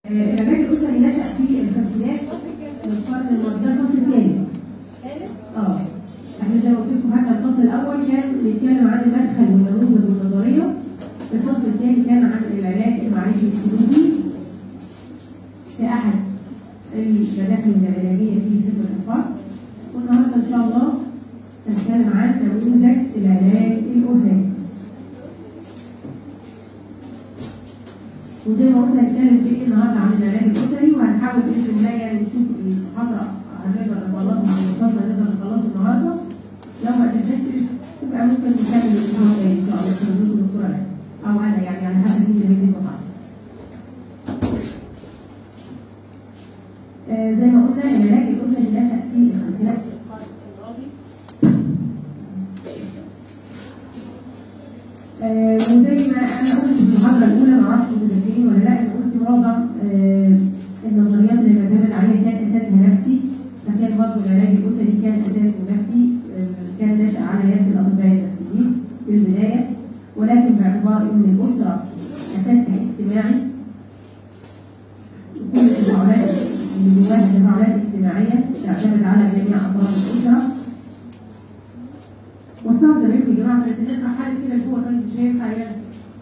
العلاج الاسري نشا في الخمسينات من القرن الماضي ده الفصل الثاني اه احنا زي ما قلت لكم حتى الفصل الاول كان بيتكلم عن المدخل والنموذج والنظريه الفصل الثاني كان عن العلاج المعرفي السلوكي في احد المداخل العلاجيه في خدمه الاطفال والنهارده ان شاء الله هنتكلم عن نموذج العلاج الاسري وزي ما قلنا هنتكلم في ايه النهارده عن العلاج الاسري وهنحاول باذن الله يعني نشوف المحاضره هنقدر نخلصها او المحاضره هنقدر نخلصها النهارده لو ما قدرتش تبقى ممكن نكمل الاسبوع الجاي ان شاء الله في الدروس الدكتوره او انا يعني على حسب مين اللي بيجي آه زي ما قلنا العلاج الاسري نشا في الخمسينات آه وزي ما انا قلت في المحاضره الاولى ما اعرفش انتوا فاكرين ولا لا انا قلت معظم آه النظريات اللي بعتمد عليها كان اساسها نفسي فكان برضه العلاج الاسري كان اساسه نفسي آه كان نشا على يد الاطباء النفسيين في البدايه ولكن باعتبار ان الاسره اساسها اجتماعي كل التفاعلات اللي جواها تفاعلات اجتماعيه تعتمد على جميع افراد الاسره وصلت بيكم يا جماعه بس نسمع حاجه كده اللي هو طيب مش هينفع يعني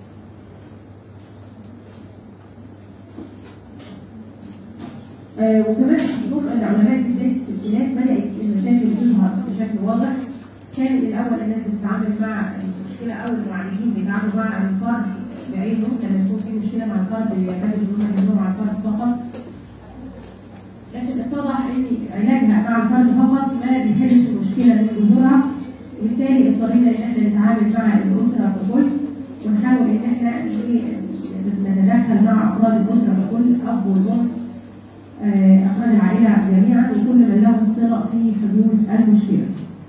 آه وكمان دور العلماء في بدايه الستينات بدات المشاكل تظهر بشكل واضح كان الاول الناس بتتعامل مع المشكله او المعالجين بيتعاملوا مع الفرد بعينه كان يكون في مشكله مع الفرد بيعتمد ان هم يعملوا مع الفرد فقط لكن اتضح ان علاجها مع الفرد فقط ما بيحلش المشكله من جذورها وبالتالي اضطرينا ان احنا نتعامل مع الاسره ككل ونحاول ان احنا نتدخل مع افراد الاسره ككل اب والام افراد العائله جميعا وكل من لهم صله في حدوث المشكله.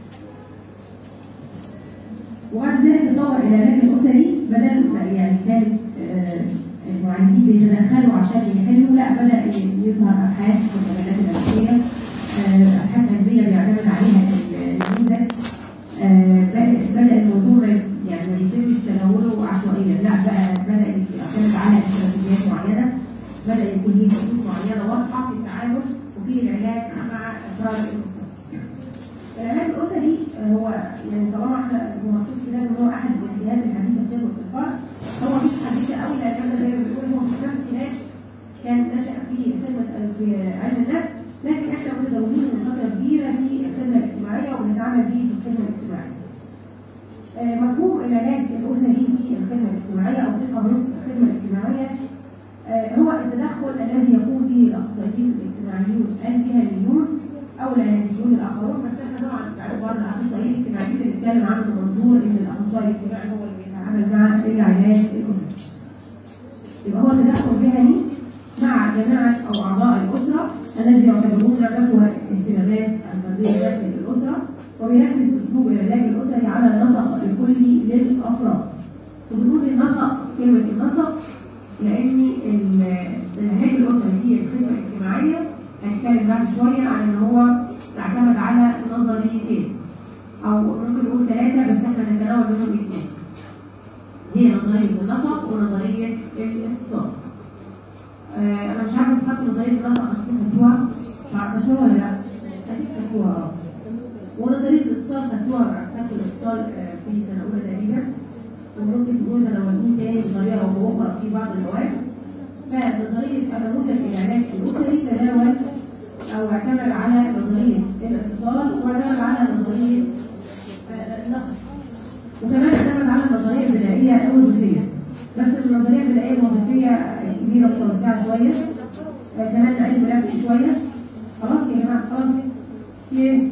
وبعد ذلك تطور العلاج الاسري بدل ما يعني كانت المعالجين بيتدخلوا عشان يحلوا لا بدا يظهر ابحاث في المجالات النفسيه ابحاث علميه بيعتمد عليها النموذج بدا الموضوع يعني ما يتمش تناوله عشوائيا لا بقى بدا يعتمد على استراتيجيات معينه بدا يكون ليه خطوط معينه واضحه في التعامل وفي العلاج مع افراد الاسره. العلاج الاسري هو يعني طالما احنا مكتوب كده ان هو احد الاتجاهات الحديثه في خدمه الاطفال هو مش حديثه قوي لان زي ما بنقول هو في الخمسينات كان نشا في خدمه في علم النفس لكن احنا متداولين من فتره كبيره في الخدمه الاجتماعيه وبنتعامل به في الخدمه الاجتماعيه. آه مفهوم العلاج الاسري في الخدمه الاجتماعيه او في قاموس الخدمه الاجتماعيه آه هو التدخل الذي يقوم به الاخصائيين الاجتماعيون الجهويون او العلاجيون الاخرون بس احنا طبعا باعتبار الاخصائيين الاجتماعيين بنتكلم عن منظور ان الاخصائي الاجتماعي هو اللي بيتعامل مع العلاج الاسري. يبقى هو تدخل مهني مع جماعه او اعضاء الاسره الذي يعتبرون له اهتمامات الفرديه داخل الاسره وبيركز اسلوب العلاج الاسري على النسق الكلي للافراد. وبنقول النسق كلمه النسق لان العلاج الاسري في الخدمه الاجتماعيه هنتكلم بعد شويه عن ان هو يعتمد على نظريتين او ممكن نقول ثلاثه بس احنا نتناول منهم اثنين. هي نظريه النسق ونظريه الاتصال. آه انا مش عارفه تحط نظريه النسق خدتوها مش عارفه خدتوها ولا لا؟ اكيد خدتوها ونظريه الاتصال خدتوها خدتوا الاتصال في سنه اولى تقريبا وممكن تكون تناولتوه تاني بطريقه او باخرى في بعض المواد فنظريه نموذج العلاج الاسري تناول او اعتمد على نظريه الاتصال واعتمد على نظريه النقد وكمان اعتمد على النظريه البدائيه الوظيفيه بس النظريه البدائيه الوظيفيه كبيره متوسعه شويه كمان نقلب نفسي شويه خلاص يا جماعه خلاص ايه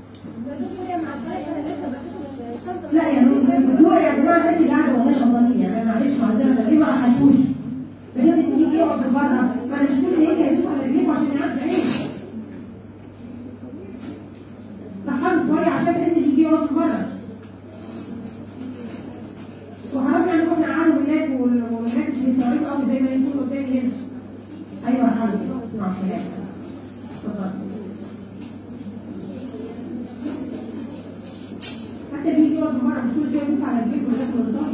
لا يا بس هو يا جماعه الناس اللي قاعده والله غلطانين يعني معلش معذره ليه ما اخدتوش؟ بحيث ان يجي يقعد بره فانا مش كل يجي يدوس على رجليكم عشان يعدي عين رحموا شويه عشان بحيث ان يجي يقعد بره وحرام يعني احنا قعدوا هناك وهناك مش بيستوعبوا قوي زي ما يكونوا قدامي هنا ايوه يا حبيبي مع السلامه اتفضل حتى بيجي يقعد بره مش كل شويه يدوس على رجليكم والناس غلطانه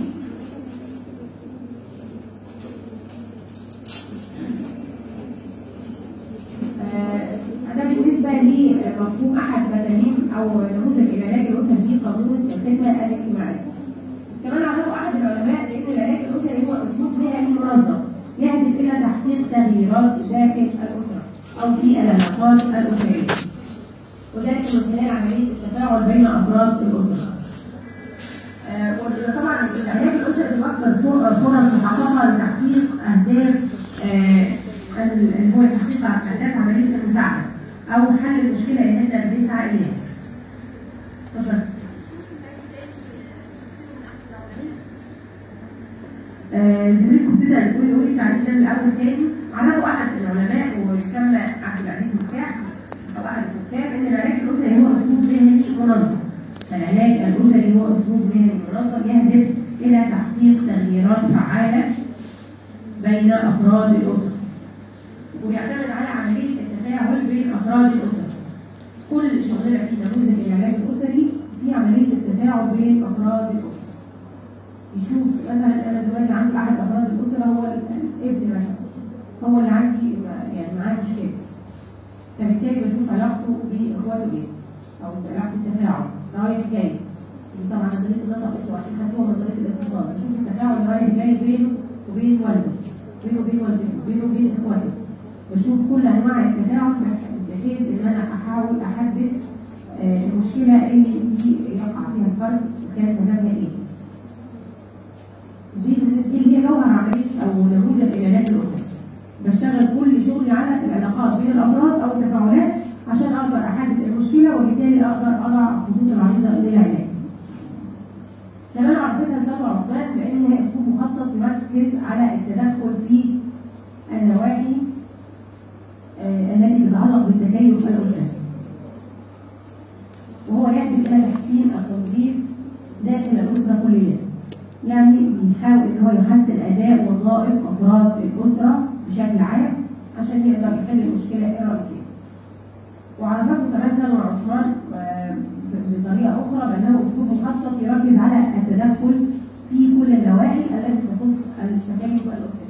لمفهوم احد مفاهيم او نموذج العلاج الاسري في قاموس الخدمه الاجتماعيه. كمان عرفوا احد العلماء بان العلاج الاسري هو اسلوب مهني منظم يهدف الى تحقيق تغييرات داخل الاسره او في العلاقات الاسريه. وذلك من خلال عمليه التفاعل بين افراد الاسره. آه، وطبعا العلاج الاسري بيوفر فرص محققه لتحقيق اهداف آه، اللي هو تحقيق اهداف عمليه المساعده او حل المشكله اللي انت بتسعى اليها. اتفضل. آه، زميلتكم بتسال بتقول هو يسعى ده من الاول تاني عرفوا احد العلماء ويسمى عبد العزيز مفتاح او احد الكتاب ان العلاج الاسري هو اسلوب مهني منظم. العلاج الاسري هو اسلوب مهني منظم يهدف الى تحقيق تغييرات فعاله بين افراد الاسره. ويعتمد على عمليه التفاعل بين افراد الاسره. كل شغلنا في نموذج العلاج الاسري في عمليه التفاعل بين افراد الاسره. يشوف مثلا انا دلوقتي عندي احد افراد الاسره هو الابن مثلا هو اللي عندي يعني معاه مشكله. فبالتالي بشوف علاقته باخواته ايه او علاقه التفاعل رايح جاي. دي طبعا نظريه النسق انتوا عارفين خدتوها نظريه الاتصال بشوف التفاعل اللي رايح جاي بينه وبين والده بينه وبين والدته بينه وبين اخواته بشوف كل انواع التفاعل بحيث ان انا احاول احدد آه، المشكله اللي دي يقع فيها الفرد وكان سببها ايه. دي دي اللي هي جوهر عمليه او نموذج العلاج الاسري. بشتغل كل شغلي على العلاقات بين الافراد او التفاعلات عشان اقدر احدد المشكله وبالتالي اقدر اضع خطوط العريضه للعلاج. كمان عرفتها سلوى عثمان بان هي اسلوب مخطط يركز على التدخل في النواحي آه، التي تتعلق بالتكيف الاسري. وهو يهدف الى تحسين التوظيف داخل الاسره كليا. يعني بيحاول ان هو يحسن اداء وظائف افراد الاسره بشكل عام عشان يقدر يحل المشكله الرئيسيه. وعرفته كمان سلوى عثمان آه، بطريقه اخرى بانه اسلوب مخطط يركز على التدخل في كل النواحي التي تخص التكيف الاسري.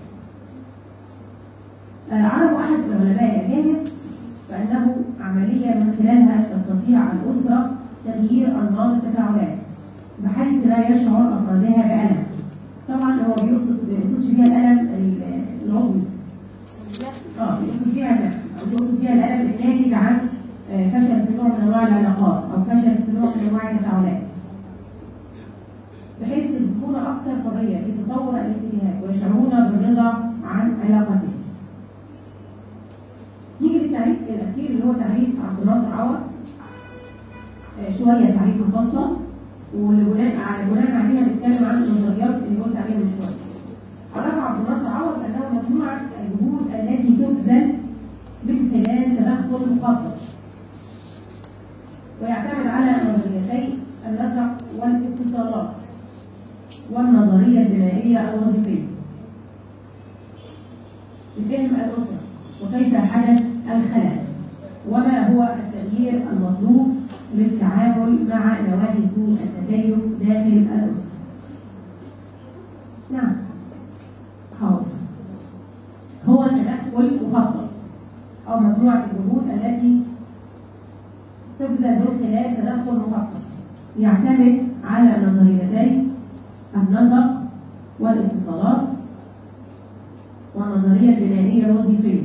آه، عرفوا احد العلماء الاجانب بانه عمليه من خلالها تستطيع الاسره تغيير انماط التفاعلات بحيث لا يشعر افرادها بالم. طبعا هو بيقصد ما بيقصدش فيها الالم ال- العضوي. اه بيقصد فيها النفسي او بيقصد فيها الالم الناتج عن آه، فشل في نوع من انواع العلاقات او فشل في نوع من انواع التفاعلات. بحيث يكون اكثر حريه في تطور الاتجاهات ويشعرون بالرضا عن علاقتهم. نيجي للتعريف الاخير اللي هو تعريف عبد الناصر عوض. آه، شويه تعريف مفصل وبناء على بناء عليها نتكلم عن النظريات اللي قلت عليها من شويه. عرف عبد الناصر عوض انه مجموعه الجهود التي تبذل من خلال تدخل مخطط. ويعتمد على نظريتي النسق والاتصالات والنظريه البنائيه الوظيفيه. لفهم الاسره وكيف حدث الخلل وما هو التغيير المطلوب للتعامل مع نواحي سوء التكيف داخل الأسرة. نعم. حاضر. هو تدخل مخطط أو مجموعة الجهود التي تبذل من خلال تدخل مخطط يعتمد على نظريتي النسق والاتصالات والنظرية البنائية الوظيفية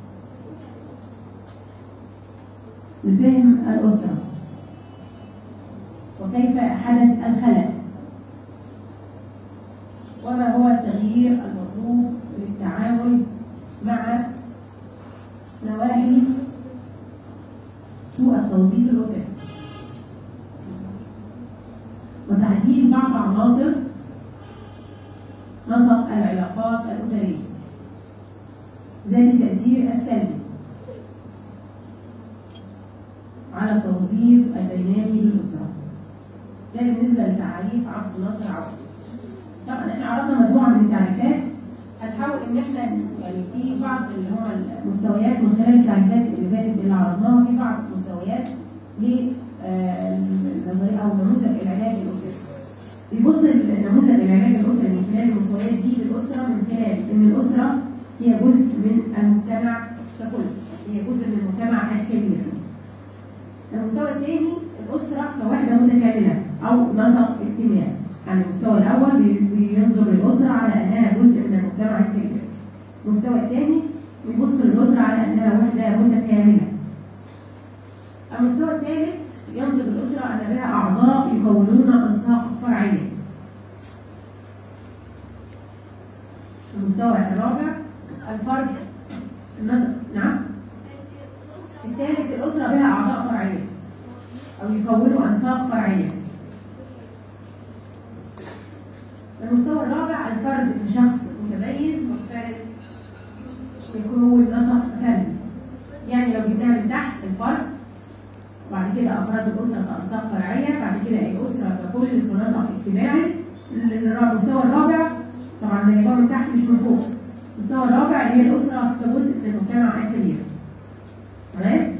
لفهم الأسرة وكيف حدث الخلل وما هو التغيير المطلوب للتعامل مع نواحي سوء التوظيف الأسري وتحديد بعض عناصر نسق العلاقات الأسرية ذات التأثير السلبي على التوظيف الدينامي للأسرة. ده بالنسبة لتعريف عبد الناصر عوض. طبعا احنا عرضنا مجموعة من التعريفات هنحاول ان احنا يعني في بعض اللي هم المستويات من خلال التعريفات اللي فاتت اللي عرضناها في بعض المستويات للنظرية او نموذج العلاج الاسري. بيبص النموذج العلاج الاسري من خلال المستويات دي للاسره من خلال ان الاسره هي جزء من المجتمع ككل، هي جزء من المجتمع الكبير. المستوى الثاني الأسرة كوحدة متكاملة أو نسق اجتماعي يعني المستوى الأول بي- بينظر للأسرة على أنها جزء من المجتمع الكبير المستوى الثاني بيبص للأسرة على أنها وحدة متكاملة المستوى الثالث ينظر للأسرة أن بها أعضاء يكونون أنساق فرعية المستوى الرابع الفرد النسق نعم الثالث الأسرة بها أعضاء فرعية أو يكونوا أنساق فرعية المستوى الرابع الفرد كشخص متميز منفرد يكون نسق فردي يعني لو جبناها من تحت الفرد وبعد كده أفراد الأسرة كأنساق فرعية بعد كده الأسرة ككل كنسق اجتماعي المستوى الرابع طبعا ده جايبها من تحت مش من فوق المستوى الرابع اللي هي الأسرة كجزء من المجتمع الكبير تمام؟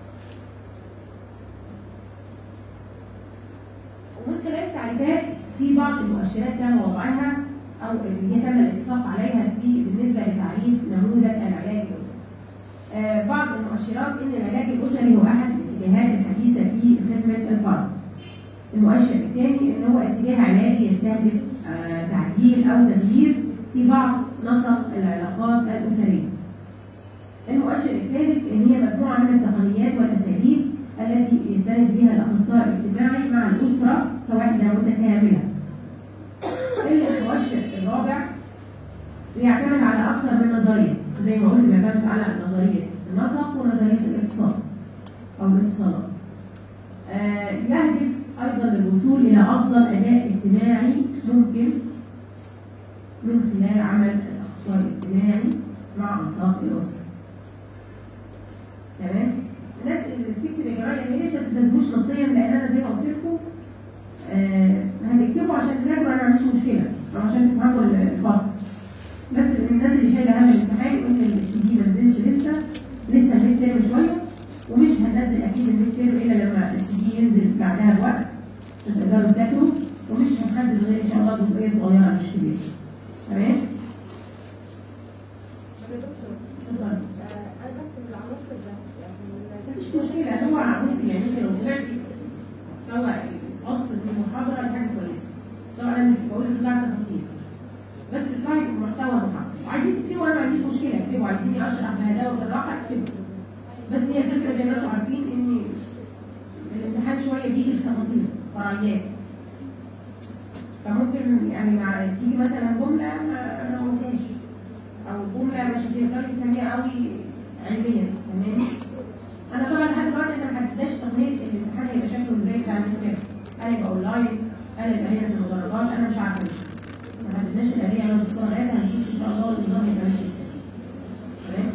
ومن خلال التعريفات في بعض المؤشرات تم وضعها او اللي هي تم الاتفاق عليها في بالنسبه لتعريف نموذج العلاج الاسري. آه بعض المؤشرات ان العلاج الاسري هو احد الاتجاهات الحديثه في خدمه الفرد. المؤشر الثاني ان هو اتجاه علاجي يستهدف آه تعديل او تغيير في بعض نسق العلاقات الاسريه. المؤشر الثالث ان هي مجموعه من التقنيات والاساليب التي يستند بها الاخصائي الاجتماعي مع الاسره كوحده متكامله. المؤشر الرابع بيعتمد على اكثر من نظريه زي ما قلنا بيعتمد على نظريه النسق ونظريه الاقتصاد او الاتصالات. آه يهدف ايضا للوصول الى افضل اداء اجتماعي ممكن من خلال عمل الاخصائي الاجتماعي مع انساق الاسره. تمام؟ الناس اللي بتكتب يا جماعه يعني ليه ما تلتزموش نصيا لان انا زي ما قلت لكم آه هتكتبوا عشان تذاكروا انا ما عنديش مشكله او عشان تفهموا الفصل بس من الناس اللي شايله هم الامتحان وان السي دي ما نزلش لسه لسه الميد تيرم شويه ومش هنزل اكيد الميد تيرم الا لما السي دي ينزل بعدها بوقت عشان تقدروا تذاكروا ومش هنحدد غير ان شاء الله جزئيه صغيره مش كبيره تمام؟ يا دكتور اتفضل آه، انا بكتب العناصر بس يعني مفيش مشكلة هو بصي يعني انت لو طلعتي طلع اصل في المحاضرة دي حاجة كويسة. طبعا انا مش بقول لك طلع تفاصيل. بس اطلعي بمحتوى المحاضرة. وعايزين تكتبوا انا ما عنديش مشكلة اكتبوا عايزيني اشرح بهداوة بالراحة اكتبوا. بس هي الفكرة زي ما انتم عارفين ان الامتحان شوية بيجي في تفاصيل فرعيات. فممكن يعني مع تيجي مثلا جملة ما ما قلتهاش. او جملة مش هتقدري تفهميها قوي علميا تمام؟ انا طبعا لحد دلوقتي احنا ما حددناش تقنيه الامتحان هيبقى شكله ازاي بتاع الميد هل هيبقى اونلاين هل هيبقى هنا في المدرجات انا مش عارفه لسه ما حددناش الاليه انا والدكتوره غاده هنشوف ان شاء الله النظام هيبقى ماشي ازاي تمام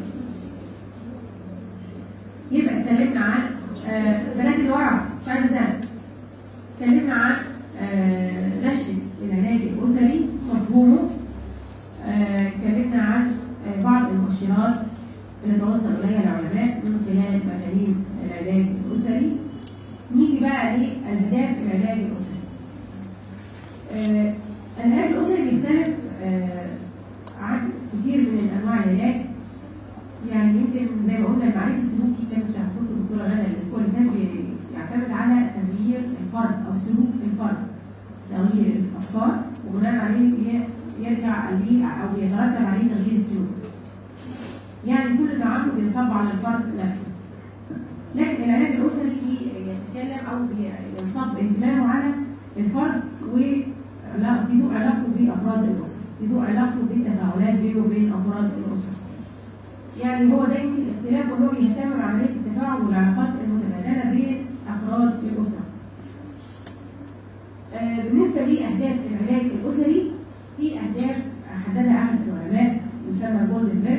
يبقى اتكلمنا عن آه بنات اللي ورا مش عايزه زعل اتكلمنا عن آه نشأة العلاج الأسري مفهومه آه، اتكلمنا عن آه، بعض المؤشرات اللي توصل إليها العلماء من خلال مفاهيم العلاج الأسري نيجي بقى لأهداف العلاج الأسري آه، العلاج الأسري بيختلف آه، عن كتير من أنواع العلاج يعني يمكن زي ما قلنا المعرفة السلوكي كانت شرحته الدكتورة غدا الأسبوع اللي فات بي- بيعتمد على تغيير الفرد أو سلوك الفرد تغيير الأفكار وبناء عليه ي- يرجع ليه أو يترتب عليه تغيير السلوك. يعني كل اللي عمله بينصب على الفرد نفسه. لكن العلاج الأسري بي- يتكلم أو بي- ينصب اهتمامه على الفرد و لا في ضوء علاقته بأفراد الأسرة، في ضوء علاقته بالتفاعلات بينه وبين أفراد الأسرة. يعني هو دايما الاختلاف وهو يهتم بعملية التفاعل والعلاقات المتبادلة بين أفراد الأسرة. آه، بالنسبة لأهداف العلاج الأسري في أهداف حددها أحد العلماء يسمى جولدنبرج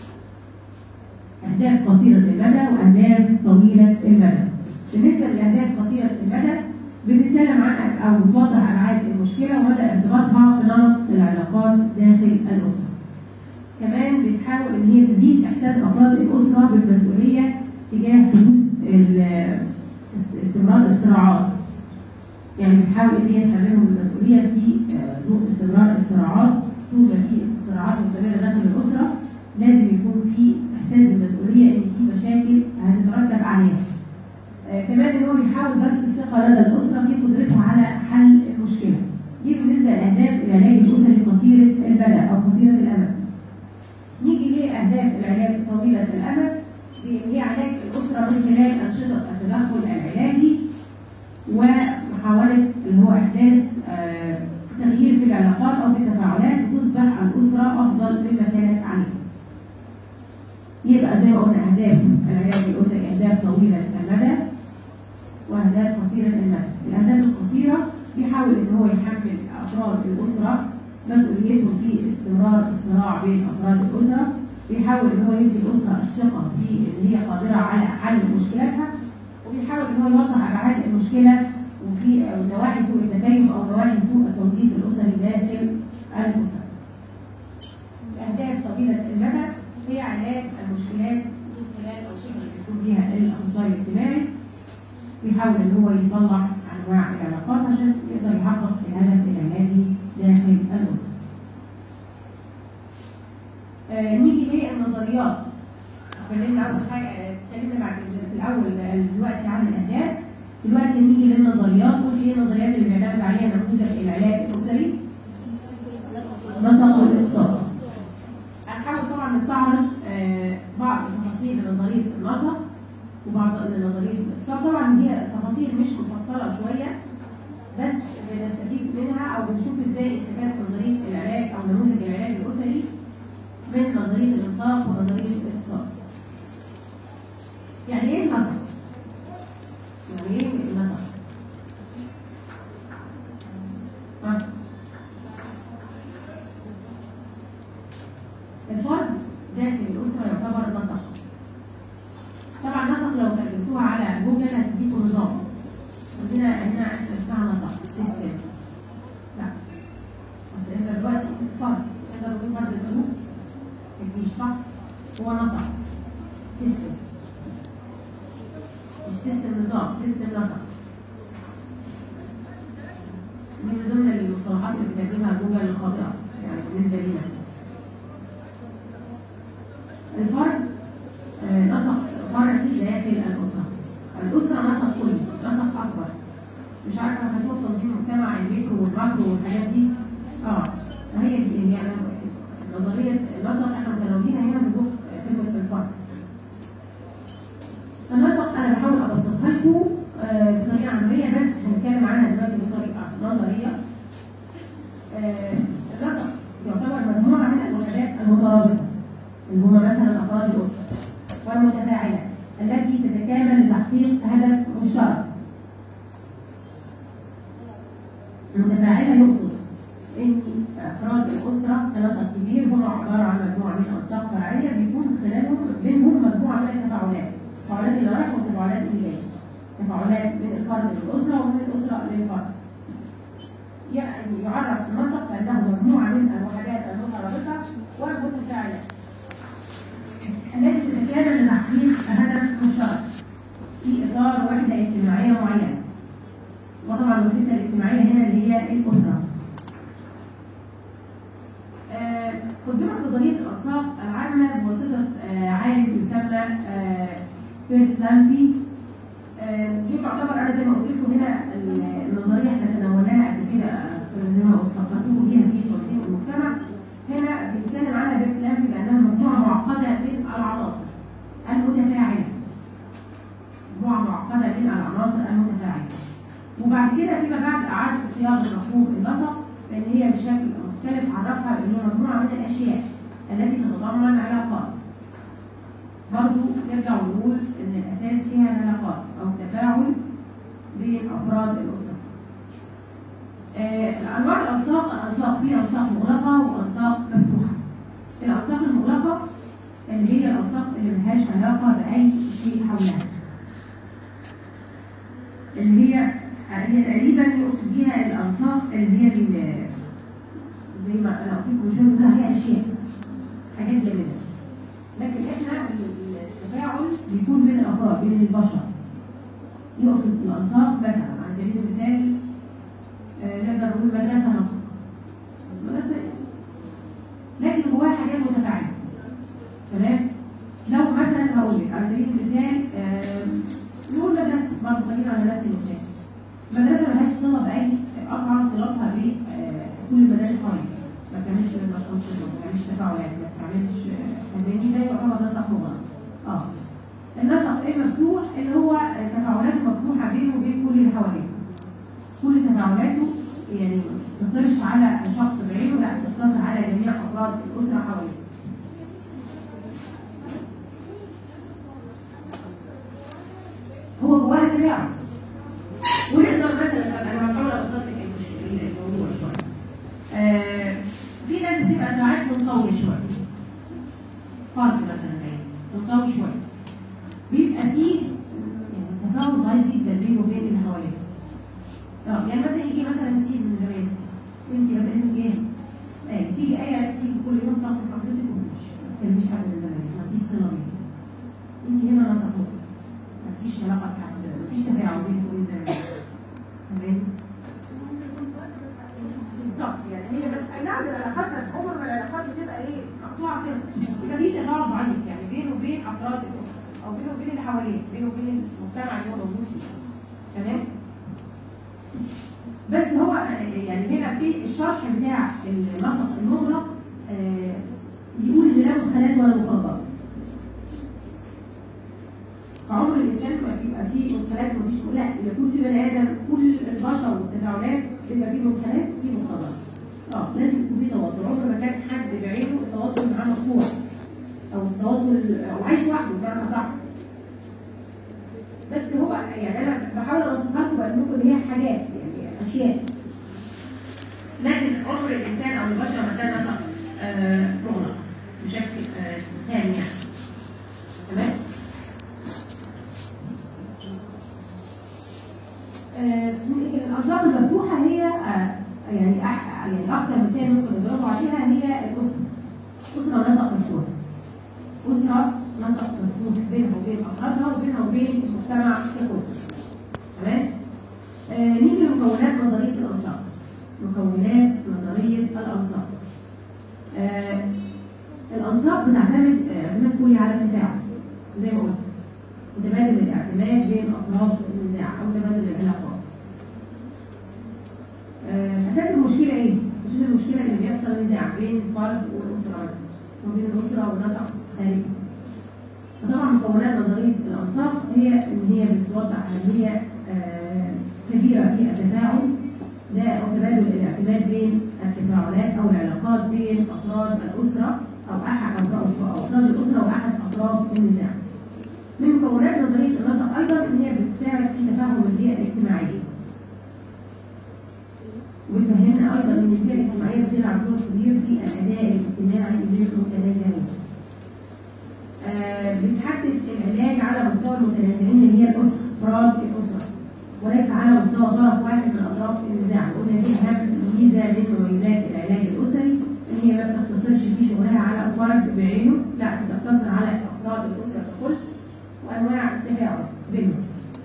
أهداف قصيرة المدى وأهداف طويلة المدى. بالنسبة للأهداف قصيرة المدى بتتكلم عن أو بتوضح أبعاد المشكلة ومدى ارتباطها بنمط العلاقات داخل الأسرة. كمان بتحاول إن هي تزيد إحساس أفراد الأسرة بالمسؤولية تجاه حدوث ال- استمرار الصراعات يعني بتحاول ان هي تحملهم المسؤوليه في آه، ضوء استمرار الصراعات طول ما في صراعات مستمره داخل الاسره لازم يكون في احساس بالمسؤوليه ان في مشاكل هتترتب عليها. آه، كمان ان هو بيحاول بس الثقه لدى الاسره في قدرتها على حل المشكله. دي بالنسبه لاهداف العلاج الاسري قصيره المدى او قصيره الامد. نيجي لاهداف العلاج طويله الامد هي علاج الاسره من خلال انشطه التدخل العلاجي ومحاوله اللي هو احداث آه، تغيير في العلاقات او في التفاعلات وتصبح الاسره افضل مما كانت عليه. يبقى زي ما قلنا اهداف العلاج الاسري اهداف طويله المدى واهداف قصيره المدى. الاهداف القصيره بيحاول ان هو يحمل افراد الاسره مسؤوليتهم في استمرار الصراع بين افراد الاسره بيحاول ان هو يدي الاسره الثقه في ان هي قادره على حل مشكلاتها وبيحاول ان هو يوضح ابعاد المشكله وفي نواحي سوء التكيف او نواحي سوء التوظيف الاسري داخل الاسره. الاهداف طويله المدى هي علاج المشكلات من خلال الانشطه اللي بيكون فيها الاخصائي الاجتماعي بيحاول ان هو يصلح انواع العلاقات عشان يقدر يحقق الهدف العلاجي داخل الاسره. آه نيجي للنظريات اتكلمنا اول حاجه آه، اتكلمنا بعد في الاول آه، دلوقتي عن الاهداف دلوقتي نيجي للنظريات قلت ايه النظريات اللي بيعتمد عليها نموذج العلاج الاسري نسق والاقصاء هنحاول طبعا نستعرض آه، بعض تفاصيل نظريه النسق وبعض نظريه الاقصاء طبعا هي تفاصيل مش مفصله شويه بس بنستفيد منها او بنشوف ازاي استفادت نظريه العلاج او نموذج العلاج الاسري من نظريه الانفاق ونظريه الاقتصاد. يعني ايه النسق؟ يعني ايه النسق؟ ها؟ الفرد داخل الاسره يعتبر نسق. طبعا نسق لو ترجمتوها على جوجل هتديكم نظام. عندنا هنا احنا اسمها نسق سيستم. لا بس انت دلوقتي فرد تقدر تقول فرد سلوك مفيش صح هو نسق سيستم مش سيستم نظام سيستم نسق دي من ضمن المصطلحات اللي بتترجمها جوجل الخاطئه يعني بالنسبه لينا الفرد آه، نسق فرد داخل الاسره الاسره نسق كلي نسق اكبر مش عارفه هتكون تنظيم المجتمع الميكرو والماكرو والحاجات دي اه هي دي يعني نظريه النسق احنا متناولينها هنا بنضيف كلمه الفرد النسق انا بحاول ابسطها لكم آه، بطريقه عمليه بس هنتكلم عنها دلوقتي بطريقه نظريه آه، النسق يعتبر مجموعه من الوحدات المترابطه اللي هم مثلا افراد الاسره والمتفاعله التي تتكامل لتحقيق هدف مشترك المتفاعله يقصد ان افراد الاسره كنسق كبير هم عباره عن مجموعه من انساق فرعيه بيكون خلالهم بينهم مجموعه من التفاعلات التفاعلات اللي رايحه والتفاعلات اللي جايه تفاعلات من الفرد للاسره ومن الاسره للفرد يعني يعرف النسق بانه مجموعه من الوحدات المترابطه والمتفاعلات التي تتكامل لتحقيق هدف مشترك في اطار وحده اجتماعيه معينه وطبعا الوحده الاجتماعيه هنا اللي هي الاسره آه، قدمت نظريه الانساق العامه بواسطه آه، عالم يسمى آه، بيرت لامبي آه، دي تعتبر انا زي ما قلت لكم هنا النظريه احنا تناولناها قبل كده آه، زي ما فكرتكم فيها في تنظيم المجتمع هنا بيتكلم عنها بيرت لامبي بانها مجموعه معقده من العناصر المتفاعله مجموعه معقده من العناصر المتفاعله وبعد كده فيما بعد اعاد صياغه مفهوم النسق لان هي بشكل مختلف عرفها ان هي مجموعه من الاشياء التي تتضمن علاقات برضو نرجع ونقول ان الاساس فيها العلاقات او التفاعل بين افراد الاسره آه انواع الانساق الانساق في انساق مغلقه وانساق مفتوحه الانساق المغلقه اللي هي الانساق اللي ملهاش علاقه باي شيء حولها اللي هي هي تقريبا يقصد بيها الانساق اللي هي بال- زي ما انا قلت لكم من شويه هي اشياء حاجات جميله لكن احنا التفاعل بيكون بين الافراد بين البشر يقصد الانساق مثلا على سبيل المثال آه، نقدر نقول مدرسه نسق مدرسه لكن جواها حاجات متفاعله تمام لو مثلا هقول لك على سبيل المثال آم، نقول مدرسه برضه خلينا على نفس المثال مدرسه ملهاش صله باي قطع صلاتها بكل المدارس حواليها ما بتعملش نشاط ما بتعملش تفاعلات ما بتعملش فاهماني ده يعتبر نسق مغلق اه النسق ايه مفتوح اللي هو تفاعلاته مفتوحه بينه وبين كل اللي حواليه كل تفاعلاته يعني ما تقتصرش على شخص بعينه لا تقتصر على جميع افراد الاسره حواليه هو جواها تباعد ونقدر مثلا انا بحاول ابسط لك الموضوع شويه آه في ناس بتبقى ساعات منطوي شويه فرد مثلا عايز منطوي شويه بيبقى فيه يعني تفاعل ضعيف جدا بينه وبين اللي حواليه اه يعني مثلا يجي مثلا نسيب من زمان انت مثلا اسمك ايه؟ ايه تيجي ايه تيجي كل يوم تاخد حضرتك ومش ما تكلميش حد من زمان ما فيش صله بينك انت هنا نصفوك ما فيش علاقه بحد ما فيش تفاعل بينك وبين زمان تمام بالظبط يعني هي بس اي نعم العلاقات عمر ما العلاقات بتبقى ايه مقطوعه صله يبقى في تفاعل ضعيف يعني بينه وبين افراد الاسره او بينه وبين اللي حواليه بينه وبين المجتمع اللي هو موجود فيه تمام بس هو يعني هنا في الشرح بتاع النسق المغلق آه، بيقول ان لا مدخلات ولا مخرجات فعمر الانسان ما بيبقى فيه مدخلات ومفيش لا يكون في بني ادم كل البشر والتفاعلات بيبقى فيه مدخلات وفيه مخرجات اه لازم يكون في تواصل عمر ما كان حد بعينه التواصل معاه مقطوع او التواصل او عايش لوحده بمعنى صح بس هو يعني انا بحاول اوصفها لكم بقول لكم ان هي حاجات يعني اشياء لكن عمر الانسان او البشر ما كان مثلا آه، مغلق بشكل آه، تام يعني تمام آه، الأنظار المفتوحة هي آه، يعني أح- يعني أكثر مثال ممكن نضربه عليها هي الأسرة. أسرة نسق مفتوح. أسرة نسق مفتوح بينها وبين أفرادها وبينها وبين المجتمع ككل. تمام؟ آه، نيجي لمكونات نظرية الأنصار. مكونات نظرية الأنصار. آه، الأنصار بتعتمد آه، اعتماد كلي على التفاعل زي ما قلت. متبادل الاعتماد بين أطراف النزاع أو تبادل العلاقات. آه، أساس المشكلة إيه؟ أساس المشكلة إن بيحصل نزاع بين الفرد والأسرة مثلا وبين الأسرة ونسق خارجي. فطبعا مكونات نظرية الأنصاف هي إن هي بتوضح أهمية آه، كبيرة في التفاعل ده أو تبادل الاعتماد بين التفاعلات أو العلاقات بين أفراد الأسرة أو أحد أفراد أو أفراد الأسرة وأحد أطراف النزاع. من مكونات نظرية النسق أيضا إن هي بتساعد في تفهم البيئة الاجتماعية. وتفهمنا أيضا إن البيئة الاجتماعية بتلعب دور كبير في الأداء الاجتماعي للمتنازعين. آه، بتحدد العلاج على مستوى المتنازعين اللي هي الأسرة، أفراد الأسرة. وليس على مستوى طرف واحد من أطراف النزاع، قلنا دي أهم ميزة من مميزات العلاج الأسري إن هي ما بتقتصرش في شغلها على فرد بعينه، لا بتقتصر على أفراد الأسرة ككل وانواع التفاعل بينهم.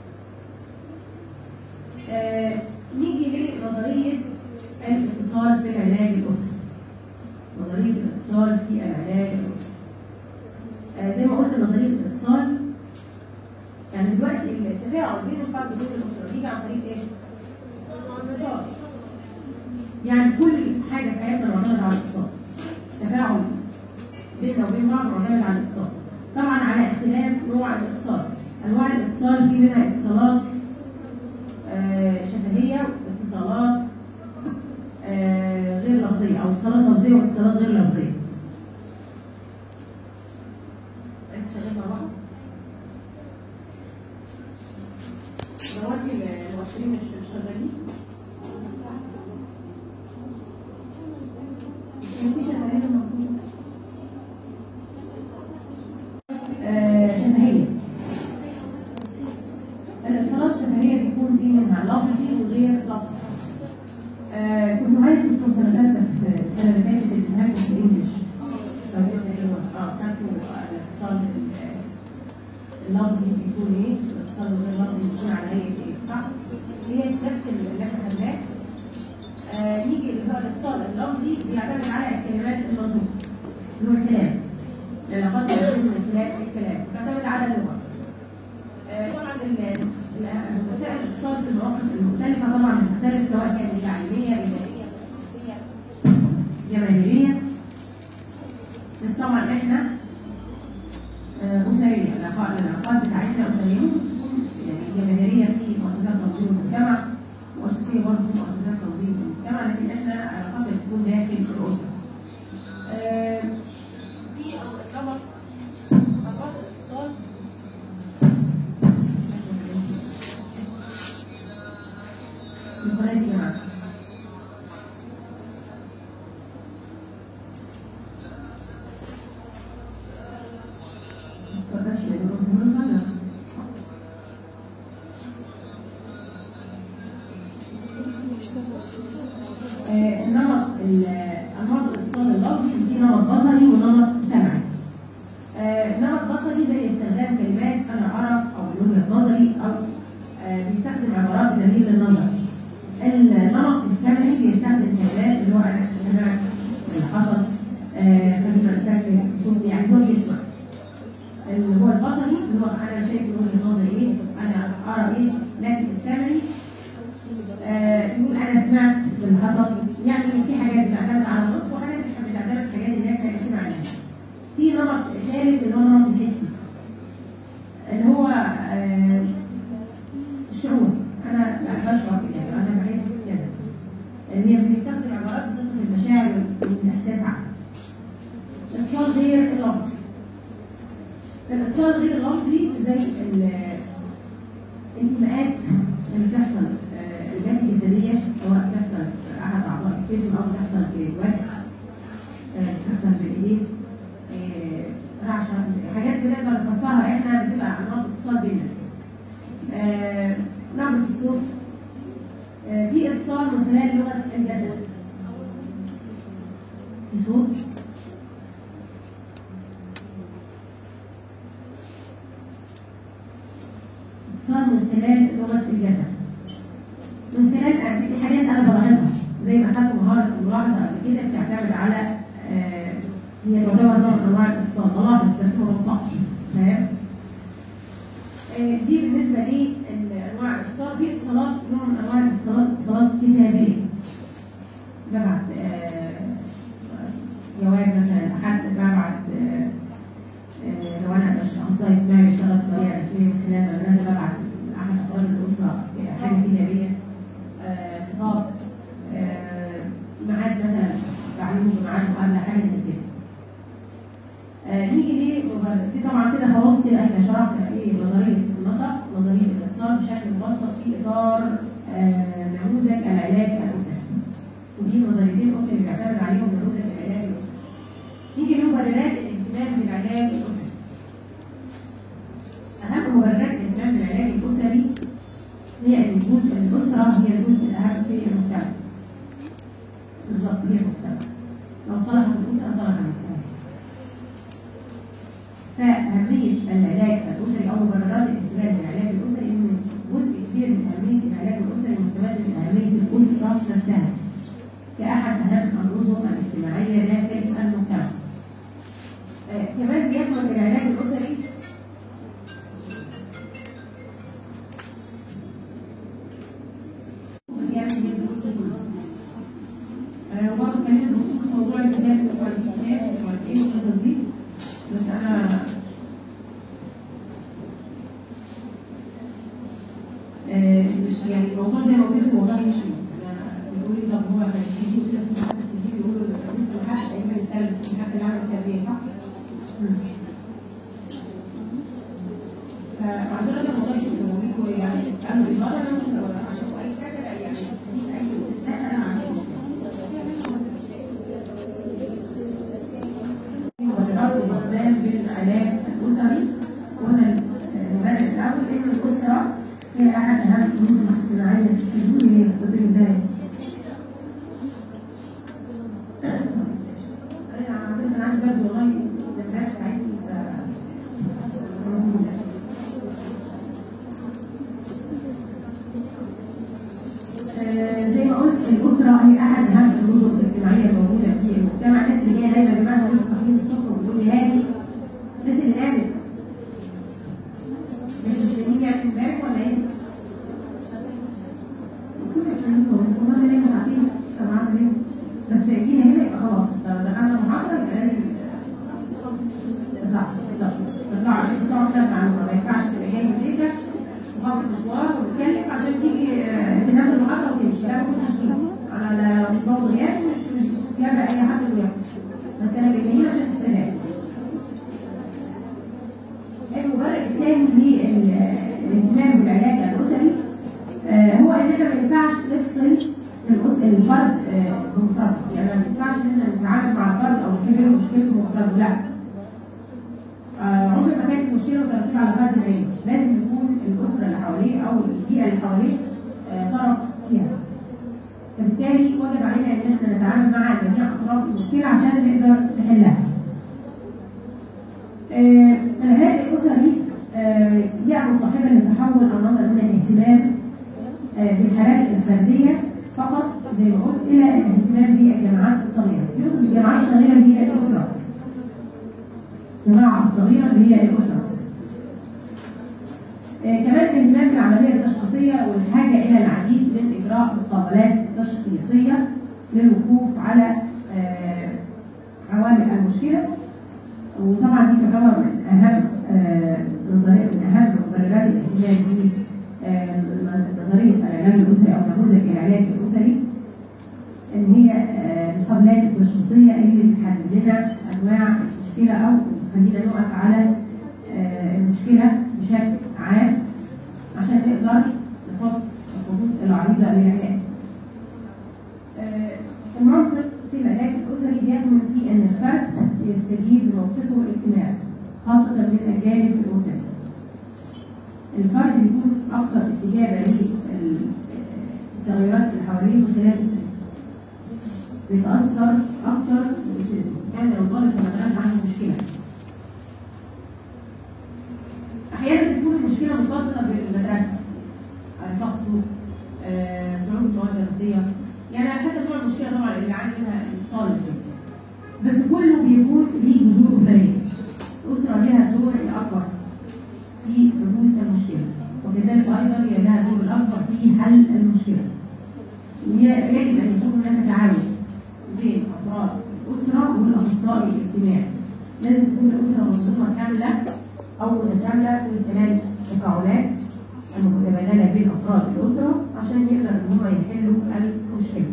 آه نيجي لنظريه الاتصال في العلاج الاسري. نظريه الاتصال في العلاج الاسري. آه زي ما قلت نظريه الاتصال يعني دلوقتي التفاعل بين الفرد وبين الاسره بيجي عن طريق ايش؟ اتصال. يعني كل حاجه في حياتنا معتمده على الاتصال. تفاعل بيننا وبين بعض معتمد على الاتصال. طبعا على اختلاف نوع الاتصال انواع الاتصال في منها اتصالات آه، شفهيه واتصالات آه، غير لفظيه او اتصالات لفظيه واتصالات غير لفظيه انت شغال مع بعض دلوقتي المؤثرين مش مش شغالين مفيش شغالين المفروض آه، شفهية الاتصالات الشفهية بيكون في منها لفظي وغير لفظي آه، كنت معايا في دكتور سنة ثالثة في السنة اللي فاتت اديتها لكم في الانجلش لو تفتكروا اه خدتوا الاتصال ال- اللفظي بيكون ايه؟ الاتصال الغير لفظي بيكون على هيئة ايه؟ صح؟ هي نفس اللي احنا خدناه آه، يجي اللي هو الاتصال اللفظي بيعتمد على الكلمات المنطوقة اللي هو الكلام العلاقات اللي بين الكلام الكلام تعتمد على اللغه. آه، طبعا ال- آه، أسرية العلاقات العلاقات بتاعتنا أسرية ممكن تكون يعني جماهيرية في مؤسسات تنظيم المجتمع مؤسسية برضه في مؤسسات تنظيم المجتمع لكن احنا علاقاتنا بتكون داخل الأسرة. آه، في نمط علاقات الاتصال القناة دي يا جماعة بس كده نقول صدق آه، النمط ال- انماط الاتصال اللفظي في نمط بصري ونمط سمعي. آه، نمط بصري زي استخدام كلمات انا اعرف او من وجهه نظري او آه، بيستخدم عبارات تميل للنظر. النمط السمعي بيستخدم كلمات اللي هو انا سمعت اللي حصل آه، خلينا نتكلم صوت يعني هو بيسمع. اللي هو البصري اللي هو انا شايف من وجهه نظري ايه انا ارى ايه لكن السمعي آه، يقول انا سمعت باللي حصل يعني في حاجات بتعتمد على النطق وحاجات بتعتمد حاجات اللي هي تقسيم عليها في نمط ثالث اللي هو النمط الحسي اللي هو آه، الشعور انا بشعر كده انا بحس كذا اللي هي بتستخدم عبارات بتصف المشاعر والاحساس عنها الاتصال غير اللفظي الاتصال غير اللفظي زي ال- الإيماءات اللي بتحصل آه، الجهات الجسدية سواء بتحصل في أحد أعضاء الجسم أو بتحصل في الوجه آه، بتحصل في الإيدين آه، رعشة حاجات بنقدر نفسرها إحنا بتبقى أنماط اتصال بينا آه، نبرة الصوت آه، في اتصال من خلال لغة الجسد في صوت اتصال من خلال لغة الجسد من خلال في حاجات انا بلاحظها زي ما خدت مهارة الملاحظة قبل كده بتعتمد على آه، هي تعتبر نوع من انواع الاتصال بلاحظ بس ما بطلعش تمام آه، دي بالنسبة لي انواع الاتصال في اتصالات نوع من انواع الاتصالات اتصالات كتابية ببعت آه، جواب مثلا لحد ببعت آه، آه، لو انا مش اخصائي اجتماعي بشتغل بطريقه رسميه من خلال برنامج ببعت لاحد افراد الاسره حاجه كتابيه آه، خطاب آه، ميعاد مثلا بعلمه بميعاد مقابله حاجه زي كده. آه، نيجي ليه دي طبعا كده خلاص كده احنا شرحنا ايه نظريه النسق نظريه الاتصال بشكل مبسط في اطار آه، نموذج العلاج الاسري. ودي نظريتين قلت اللي بيعتمد عليهم نموذج العلاج الاسري. نيجي لمبررات الاهتمام بالعلاج الاسري. أهم مبررات الاهتمام بالعلاج الأسري هي أن وجود الأسرة هي الجزء الأهم في المجتمع. بالظبط هي المجتمع. لو صلحت الأسرة صلح المجتمع. فأهمية العلاج الأسري أو مبررات الاهتمام بالعلاج الأسري إن جزء كبير من أهمية العلاج الأسري مستمد من أهمية الأسرة نفسها كأحد أهم الأنظمة الاجتماعية داخل المجتمع. آه، كمان بيشمل العلاج الأسري بس يعني آه، وبرضه كلمت بخصوص موضوع الكتاب والكتاب وايه والقصص دي بس انا آه، مش يعني الموضوع زي ما قلت لك موضوع مش انا بيقول لي طب هو كان السي دي كده اسمه حتى السي دي بيقولوا لسه ما حدش تقريبا يسال بس حتى اللي عمل التربيه صح؟ مم. فمعذرة الموضوع شوف لو ليكوا يعني تسألوا الإدارة عشان أي حاجة يعني في أي استثناء أنا عامله مبررات الاهتمام بالعلاج الأسري وهنا المبرر الأول إن الأسرة هي أحد أهم الأمور الاجتماعية في السجون هي تطبيق ذلك. أنا عملت أنا عندي برد والله النفاس بتاعتي موجودة. آه، زي ما قلت الأسرة هي أحد أهم النظم الاجتماعية الموجودة في المجتمع، الناس اللي هي دايما يا جماعة الناس صاحيين الصبح وبتقول لي هادي الناس اللي نامت انتوا مش نايمين يعني امبارح ولا ايه؟ كل الكلام ده احنا ما ينفعش نفصل الأس- الفرد آه، بمفرده يعني ما ينفعش ان احنا نتعامل مع الفرد او نحل مشكلته بمفرده لا آه، عمر ما كانت المشكله مترتبه على فرد بعيد لازم يكون الاسره اللي حواليه او البيئه اللي حواليه آه، طرف فيها فبالتالي وجب علينا ان احنا نتعامل مع جميع اطراف المشكله عشان نقدر نحلها آه، العلاج الاسري آه، يأمر صاحبا لتحول النظر من الاهتمام آه، بالحالات الفرديه فقط زي ما قلت الى الاهتمام بالجماعات الصغيره يقصد الجماعات الصغيره اللي هي الاسره الجماعه الصغيره اللي هي الاسره آه، كمان الاهتمام بالعمليه التشخيصيه والحاجه الى العديد من اجراء مقابلات تشخيصيه للوقوف على آه، عوامل المشكله وطبعا دي تعتبر من اهم آه، نظريه من اهم مبررات الاهتمام ب آه، نظريه العلاج الاسري او نموذج العلاج الاسري ان هي آه، المقابلات التشخيصيه اللي بتحدد لنا انواع المشكله او تخلينا نقف على آه، المشكله بشكل عام عشان نقدر نحط الخطوط العريضه للعلاج. آه، المنطق في العلاج الاسري بيكمن في ان الفرد يستجيب لموقفه الاجتماعي خاصه من الجانب الاسري. الفرد بيكون اكثر استجابه للتغيرات اللي حواليه من خلال اسرته. بيتاثر اكثر باسرته، يعني لو طالب في المدرسه عنده مشكله احيانا بتكون المشكله متصله بالمدرسه ارتقاء سلوك آه، صعوبه المواد الدراسيه يعني على حسب نوع المشكله طبعا اللي عندي منها الطالب بس كله بيكون ليه جذور اسريه الاسره لها الدور الاكبر في حدوث المشكله وكذلك ايضا هي لها الدور الاكبر في حل المشكله وي- يجب ان يكون هناك تعاون بين افراد الاسره والاخصائي الاجتماعي لازم تكون الاسره منظومه كامله او متكامله من خلال التفاعلات المتبادله بين افراد الاسره عشان يقدر ان هم يحلوا المشكله.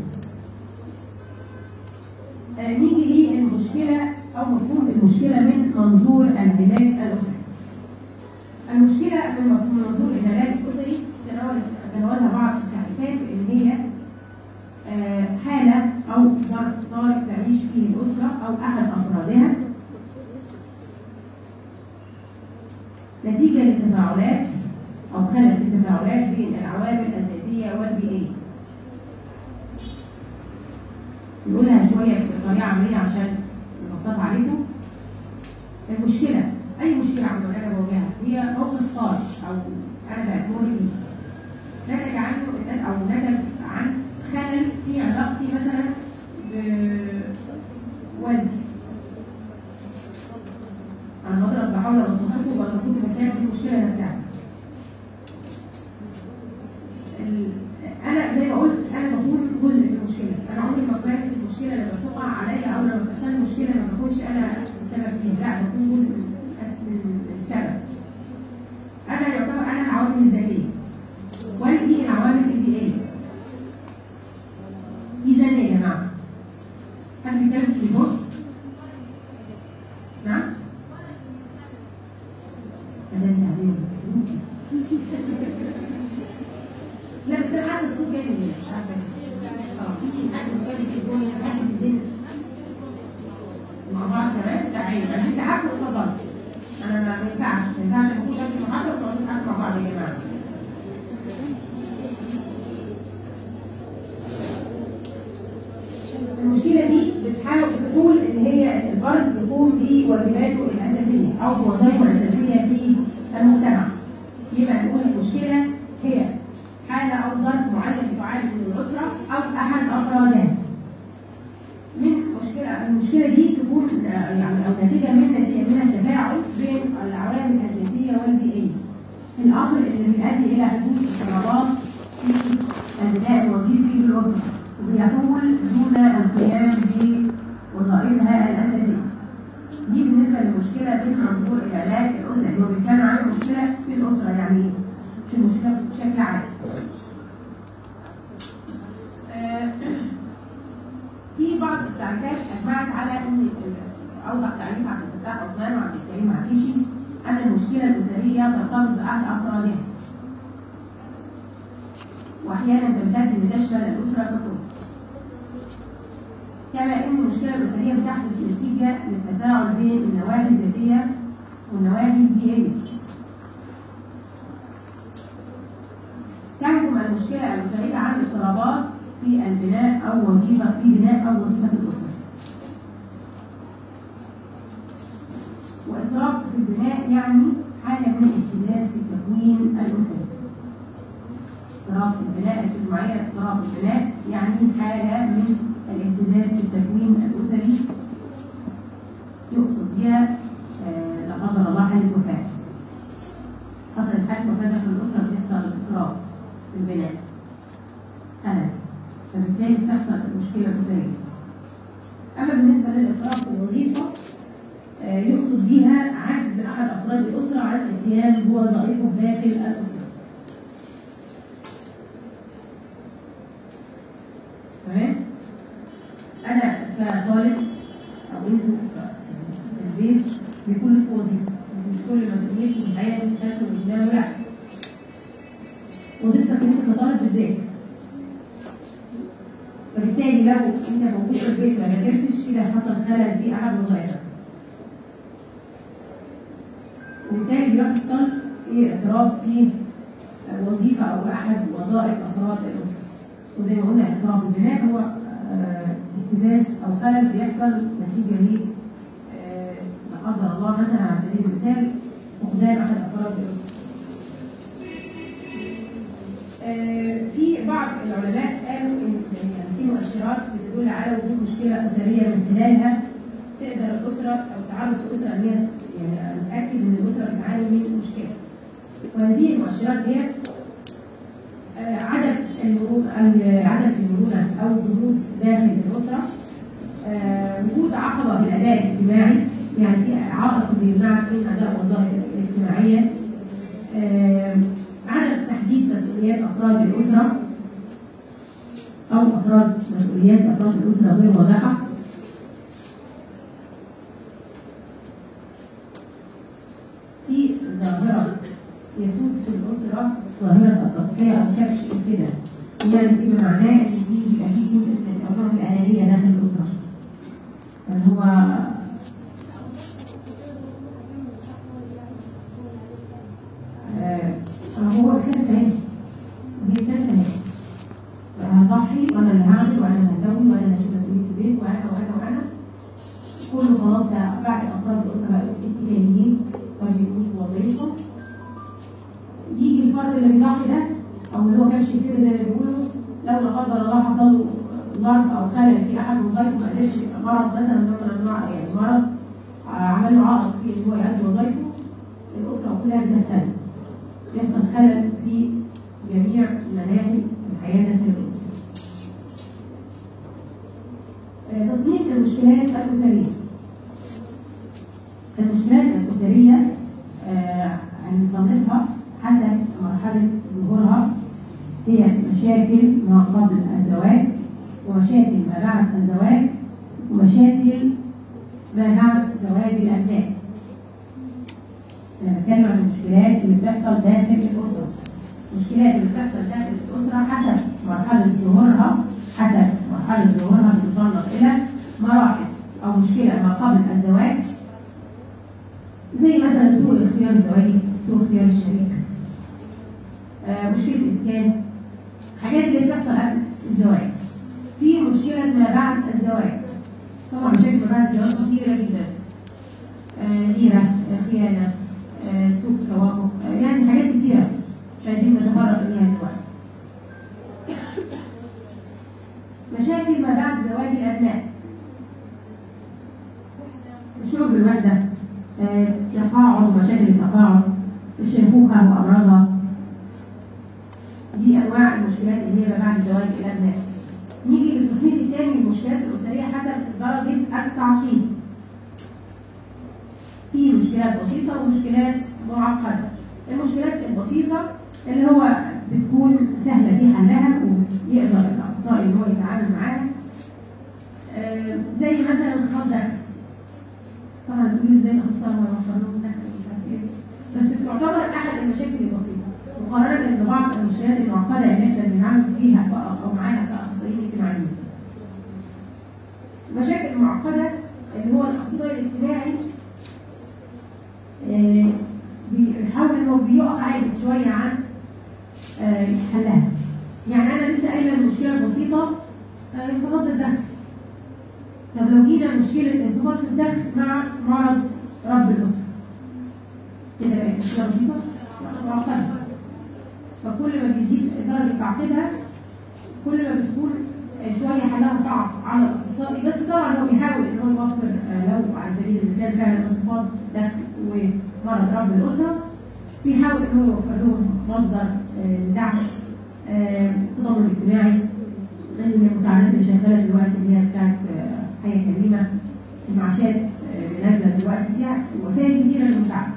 آه، نيجي للمشكله او مفهوم المشكله من منظور العلاج الاسري. المشكله من مفهوم منظور العلاج الاسري تناول تناولها بعض التعريفات اللي هي آه، حاله او ظرف طارئ تعيش فيه الاسره او احد افرادها نتيجة للتفاعلات أو خلل في التفاعلات بين العوامل الذاتية والبيئية. نقولها شوية بطريقة عملية عشان نبسطها عليكم. المشكلة أي مشكلة عم أنا بواجهها هي موقف صار أو أنا بمر بيه. نتج عنه أو نتج عن خلل في علاقتي مثلا بوالدي انا بضرب بحاول اوصفها لكم وبقى المفروض المسائل دي المشكله نفسها. ال- انا زي ما قلت انا بكون جزء من المشكله، انا عمري ما كانت المشكله لما بتقع عليا او لما بتحصل لي مشكله ما بكونش انا السبب فيها، لا بكون جزء من أس- من السبب. انا يعتبر انا العوامل الذاتيه. والدي العوامل البيئيه. اذا يا جماعه حد بيتكلم في التليفون؟ نعم؟ لازم تعملوا لا بس انا حاسه الصوت جاي من هنا مش عارفه اه في حد مكان تليفوني حد بيزن مع بعض كمان لا عيب عايزين تعبوا اتفضلوا انا ما ما ينفعش ما ينفعش اكون جنبي محاضره وتقعدوا تضحكوا مع بعض يا جماعه المشكله دي بتحاول بتقول ان هي الفرد يقوم بواجباته الاساسيه او بوظائفه الاساسيه في المجتمع. يبقى نقول المشكله هي حاله او ظرف معين بتعالج من الاسره او احد افرادها. من مشكله المشكله دي تكون آه، يعني او نتيجه من نتيجه من التفاعل بين العوامل الذاتيه والبيئيه. الامر اللي بيؤدي الى حدوث اضطرابات في الاداء الوظيفي للاسره وبيحول دون القيام بوظائفها الاساسيه. دي بالنسبه للمشكله في منظور العلاج الاسري هو بيتكلم عن المشكله في الاسره يعني ايه؟ مش المشكله بشكل عام. آه، في بعض التعريفات اجمعت على ان اوضح تعريف عبد الفتاح عثمان وعبد الكريم عفيفي ان المشكله الاسريه ترتبط باحد افرادها واحيانا تمتد لتشمل الاسره ككل. كما ان المشكله الاسريه بتحدث نتيجه للتفاعل بين النواحي الذاتيه والنواحي البيئيه. تحكم المشكله الاسريه عن اضطرابات في البناء او وظيفه في بناء او وظيفه الاسره. واضطراب في البناء يعني حاله من الاهتزاز في التكوين الاسري. اضطراب في البناء الاجتماعيه اضطراب في البناء يعني حاله من الاهتزاز في التكوين الاسري يقصد بها آه، لا قدر الله حاله وفاه. حصلت حاله وفاه داخل الاسره بيحصل اضطراب في البناء. خلل. فبالتالي بتحصل المشكله الاسريه. اما بالنسبه للاضطراب في الوظيفه آه، يقصد بها عجز احد افراد الاسره عن القيام بوظائفه داخل الاسره. تمام؟ انا كطالب او انتوا في البيت بيكون لكم وظيفه مش كل مسؤوليتكم في حياتك تاكل وتنام لا وظيفتك ان انت كطالب بتذاكر فبالتالي لو انت موجود في البيت ما ذاكرتش كده حصل خلل في احد وظائفك وبالتالي بيحصل ايه اضطراب في وظيفه او احد وظائف افراد الاسره وزي ما قلنا اضطراب البناء هو آه، اهتزاز او خلل بيحصل نتيجه ل آه، لا قدر الله مثلا على سبيل المثال فقدان احد افراد الاسره. آه، في بعض العلماء قالوا ان يعني في مؤشرات بتدل على وجود مشكله اسريه من خلالها تقدر الاسره او تعرف الاسره ان هي يعني نتاكد ان الاسره بتعاني من مشكله. وهذه المؤشرات هي آه، عدد المرونة عدد المرونة أو الجهود داخل الأسرة آه، وجود عقبة في الأداء الاجتماعي يعني في عائق بيمنعك من أداء الوظائف الاجتماعية آه، عدم تحديد مسؤوليات أفراد الأسرة أو أفراد مسؤوليات أفراد الأسرة غير واضحة في ظاهرة يسود في الأسرة ظاهرة التضحية أو كبش الفدا يعني فيما معناه إن دي بيبقى في جزء من الأوضاع الأنانية داخل الأسرة اللي هو آه هو كده فاهم هي كده فاهم هضحي وأنا اللي هعمل وأنا اللي هسوي وأنا اللي هشيل مسؤولية البيت وأنا وأنا وأنا كله خلاص ده بعد أفراد الأسرة بقوا اتجاهيين فبيكونوا في وظيفة يجي الفرد اللي بيضحي ده او اللي هو كانش كده زي ما بيقولوا لو لا قدر الله حصل له ظرف او خلل في احد وظائفه ما قدرش مرض مثلا نوع من انواع يعني مرض آه، عمل له عائق في ان هو يؤدي وظائفه الاسره كلها بتختلف يحصل خلل في جميع مناحي الحياه داخل الاسره. آه، تصنيف المشكلات الاسريه. المشكلات الاسريه آه، هنصنفها حسب مرحلة ظهورها هي مشاكل ما قبل الزواج ومشاكل ما بعد الزواج ومشاكل ما بعد زواج الأبناء. أنا بتكلم عن المشكلات اللي بتحصل داخل الأسرة. المشكلات اللي بتحصل داخل الأسرة حسب مرحلة ظهورها حسب مرحلة ظهورها بتصنف إلى مراحل أو مشكلة ما قبل الزواج زي مثلا سوء الاختيار الزواجي، سوء اختيار الشريك، آه، مشكلة إسكان حاجات اللي بتحصل قبل الزواج في مشكلة ما بعد الزواج طبعا مشاكل ما بعد الزواج كتيرة جدا آه، غيرة آه، خيانة آه، سوء توافق آه، يعني حاجات كتيرة مش عايزين نتفرق فيها دلوقتي مشاكل ما بعد زواج الأبناء الشعور بالوحدة آه، تقاعد ومشاكل التقاعد الشيخوخة وأمراضها دي انواع المشكلات اللي هي ما بعد زواج الابناء. نيجي للتصنيف الثاني للمشكلات الاسريه حسب درجه التعقيد. في مشكلات بسيطه ومشكلات معقده. المشكلات البسيطه اللي هو بتكون سهله في حلها ويقدر الاخصائي ان هو يتعامل معاها. آه، زي مثلا انخفاض دخل. طبعا تقولي ازاي الاخصائي هو يوفر لهم دخل مش عارف ايه. بس بتعتبر احد المشاكل البسيطه. مقارنه ببعض المشكلات المعقده اللي احنا بنتعامل فيها كأ- او معاها كاخصائيين اجتماعيين. المشاكل المعقده اللي هو الاخصائي الاجتماعي آه، بيحاول انه بيقف عاجز شويه عن آه، حلها. يعني انا لسه قايله المشكله البسيطه آه، انخفاض الدخل. طب لو جينا مشكله انخفاض في الدخل مع مرض رب الاسره. كده بقت مشكله بسيطه معقده. فكل ما بيزيد درجه تعقيدها كل ما بتكون آه، شويه حلها صعب على الاخصائي بس طبعا هو بيحاول ان هو يوفر آه، لو على سبيل المثال فعلا انخفاض دخل ومرض رب الاسره بيحاول ان هو يوفر لهم مصدر آه، دعم آه، التضامن الاجتماعي المساعدات اللي شغاله دلوقتي اللي هي بتاعت آه، حياه كريمه المعاشات آه، اللي نازله دلوقتي فيها وسائل كتيره للمساعده.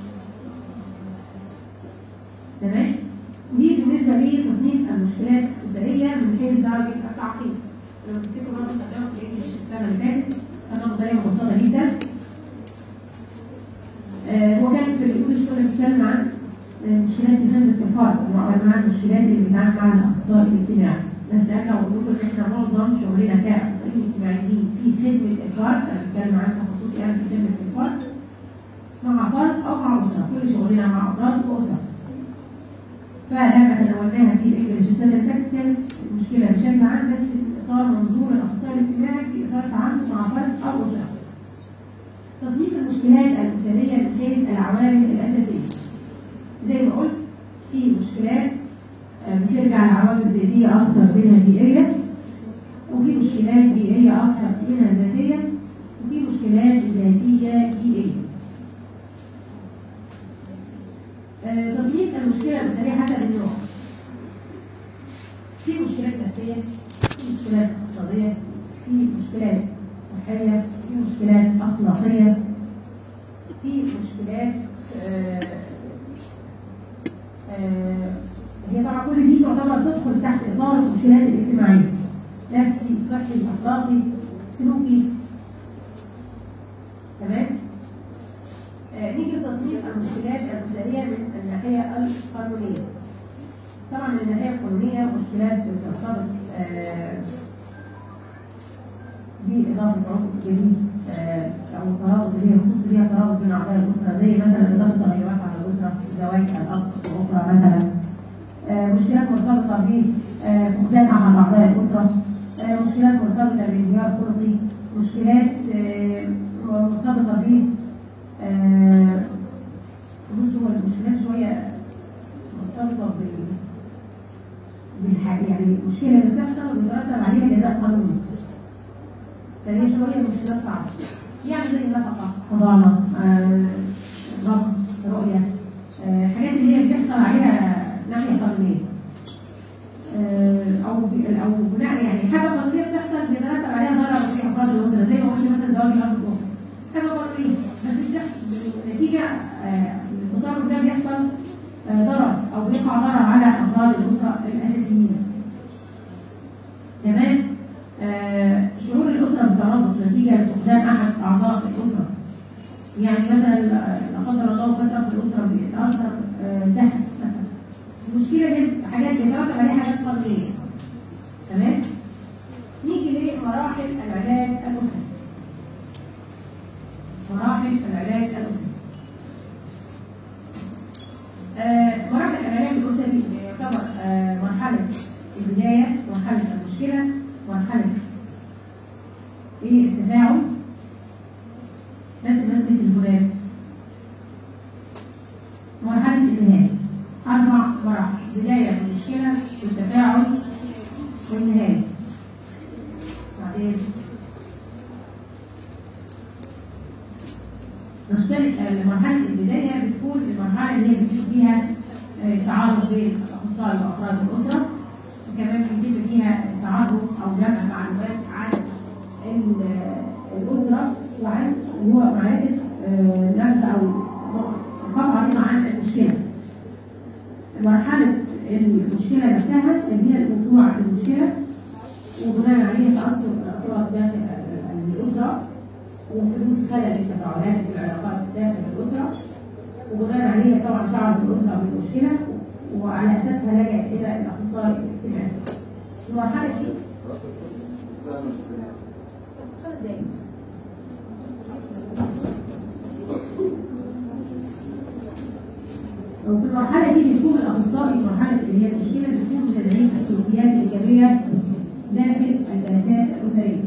تمام؟ دي بالنسبه لتصنيف المشكلات الاسريه من حيث درجه التعقيد. لو تفتكروا برضه خدناها في الانجليش السنه اللي فاتت خدناها بطريقه مبسطه جدا. آه، هو كان في الانجليش كنا بنتكلم عن آه، مشكلات في خدمه الفرد ومع المشكلات اللي بيتعامل معها الاخصائي الاجتماعي. بس انا اقول لكم ان احنا معظم شغلنا كاخصائيين اجتماعيين في خدمه الفرد انا بتكلم عن تخصصي انا في خدمه الفرد مع فرد او مع اسره كل شغلنا مع افراد واسر. فلما تناولناها في الانجليش السنه اللي فاتت كانت المشكله بشكل عام بس في اطار منظور الاخصائي الاجتماعي في اطار تعامل مع فرد او اسره. تصنيف المشكلات الاسريه من حيث العوامل الاساسيه. زي ما قلت في مشكلات آه، بترجع لعوامل ذاتيه اكثر منها بيئيه وفي مشكلات بيئيه اكثر منها ذاتيه وفي مشكلات ذاتيه بيئيه. آه، تصنيف المشكله الاسريه حسب النوع. في مشكلات نفسيه، في مشكلات اقتصاديه، في مشكلات صحيه، في مشكلات اخلاقيه، في مشكلات آه، آه، هي طبعا كل دي تعتبر تدخل تحت اطار المشكلات الاجتماعيه نفسي صحي اخلاقي سلوكي تمام آه، نيجي لتصنيف المشكلات الاسريه من الناحيه القانونيه طبعا من الناحيه القانونيه مشكلات ترتبط آه، بإضافة عقد جديد آه، أو الترابط اللي هي يخص بها الترابط بين أعضاء الأسرة زي مثلا إضافة تغيرات على الأسرة زواج الأب وأخرى مثلا آه، مشكلات مرتبطة بفقدان أحد أعضاء الأسرة آه، مشكلات مرتبطة بانهيار خلقي مشكلات آه، مرتبطة ب آه، بص هو المشكلات شوية مرتبطة بال بالح- يعني المشكلة اللي بتحصل ويترتب عليها جزاء قانوني فهي شوية مشكلة صعبة يعني زي النفقة حضانة آه، ضبط رؤية آه، الحاجات اللي هي بيحصل عليها ناحية قانونية آه، أو ب- أو بناء يعني حاجة قانونية بتحصل بيترتب عليها ضرر في أفراد الأسرة زي ما قلت مثلا زواج الأب والأم حاجة قانونية بس بتحصل نتيجة آه، التصرف ده بيحصل آه، ضرر أو بيقع ضرر على أفراد الأسرة الأساسيين تمام آه، شعور الأسرة بالترابط نتيجة لفقدان أحد أعضاء الأسرة يعني مثلا لا قدر الله فترة في الأسرة بيتأثر آه، دخل مثلا المشكلة دي حاجات بيترتب عليها حاجات قانونية تمام نيجي لمراحل العلاج الأسري مراحل العلاج الأسري آه، مراحل العلاج الأسري يعتبر آه، مرحلة البداية مرحلة المشكلة مرحلة ايه التفاعل بس بس الهناك مرحلة النهاية أربع مراحل بداية المشكلة والتفاعل والنهاية بعدين مشكلة مرحلة البداية بتكون المرحلة اللي هي بيكون فيها آه، تعارف بين الأخصائي وأفراد الأسرة وكمان بيتم فيها تعرف أو جمع معلومات عن ال- الأسرة وعن اللي هو معرفة آه، نبذة أو قطع عريضة عن المشكلة. مرحلة المشكلة نفسها اللي هي الوقوع في المشكلة وبناء عليه تأثر الأفراد داخل الأسرة وحدوث خلل في التفاعلات في العلاقات داخل الأسرة وبناء عليه طبعا شعر الأسرة بالمشكلة وعلى اساسها لجأ الى الاخصائي الاجتماعي. المرحله دي خمس دقايق بس. وفي المرحلة دي بيكون الأخصائي مرحلة اللي هي المشكلة بتكون تدعيم السلوكيات الإيجابية داخل الجلسات الأسرية.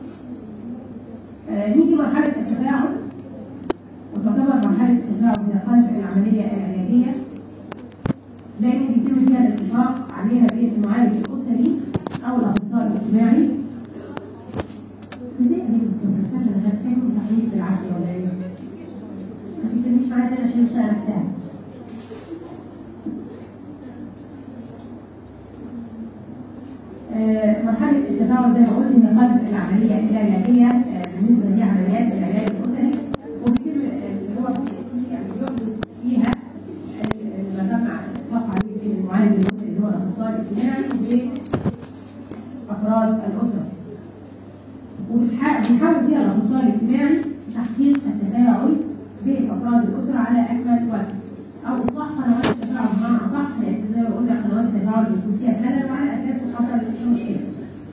آه، نيجي مرحلة التفاعل وتعتبر مرحلة التفاعل هي قلب العملية العلاجية لأن بيتم فيها الاتفاق عليها بين المعالج الأسري أو الأخصائي الاجتماعي. بدأت أجيب الصبح سنة أنا بتكلم صحيح بالعافية ولا إيه؟ ما تتكلميش معايا تاني عشان أشتغل ساعة. آه، مرحلة التفاعل زي ما قلت هي قلب العملية العلاجية آه، بالنسبة لعمليات العلاج الأسري وبيتم آه، اللي هو بي- يعني بيحدث فيها ال- ما تم الاتفاق عليه بين المعالج الأسري اللي هو الأخصائي الاجتماعي وبين أفراد الأسرة. وبيحاول فيها الأخصائي الاجتماعي تحقيق التفاعل بين أفراد الأسرة على أكمل وجه. أو إصلاح قنوات التفاعل بمعنى أصح لأن زي ما قلنا قنوات التفاعل بيكون فيها خلل وعلى أساسه حصل مشكلة.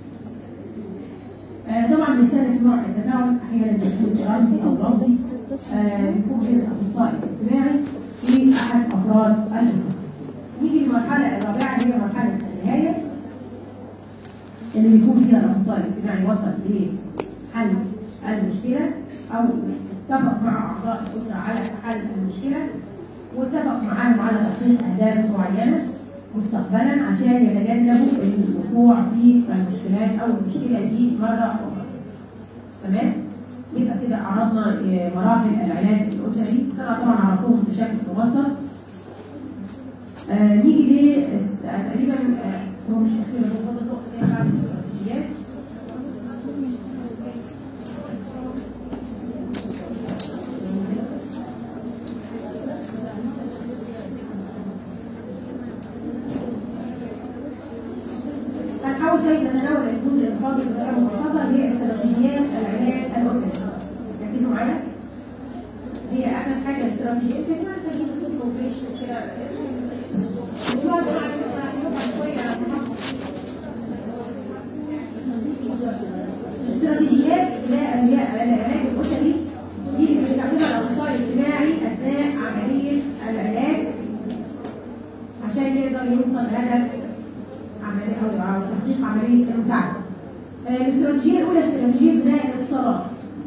آه، طبعا بيختلف نوع التفاعل أحيانا بيكون رمزي أو لفظي آه، بيكون بين الأخصائي الاجتماعي في أحد أفراد الأسرة. نيجي للمرحلة الرابعة اللي هي مرحلة النهاية اللي بيكون فيها الاخصائي الاجتماعي وصل لحل المشكله او اتفق مع اعضاء الاسره على حل المشكله واتفق معاهم على تحقيق اهداف معينه مستقبلا عشان يتجنبوا الوقوع في المشكلات او المشكله دي مره اخرى. تمام؟ يبقى كده عرضنا آه، مراحل العلاج الاسري بس انا طبعا عرضتهم بشكل مبسط. آه نيجي ل آه، تقريبا آه، هو مش اخيرا هو فاضل نقطه تانية بعد الاستراتيجيات هنحاول شويه نتناول الجزء الفاضل بطريقه مبسطه اللي هي استراتيجيات العلاج الاسري. ركزوا معايا. هي احلى حاجه استراتيجيه انت كمان سجلوا صوت وفريش كده وتقعد مع شويه استراتيجيات العلاج الاسري دي اللي بيستخدمها الاخصائي الاجتماعي اثناء عمليه العلاج عشان يقدر يوصل لهدف عمليه او أو تحقيق عمليه المساعده. آه، الاستراتيجيه الاولى استراتيجيه بناء الاتصالات.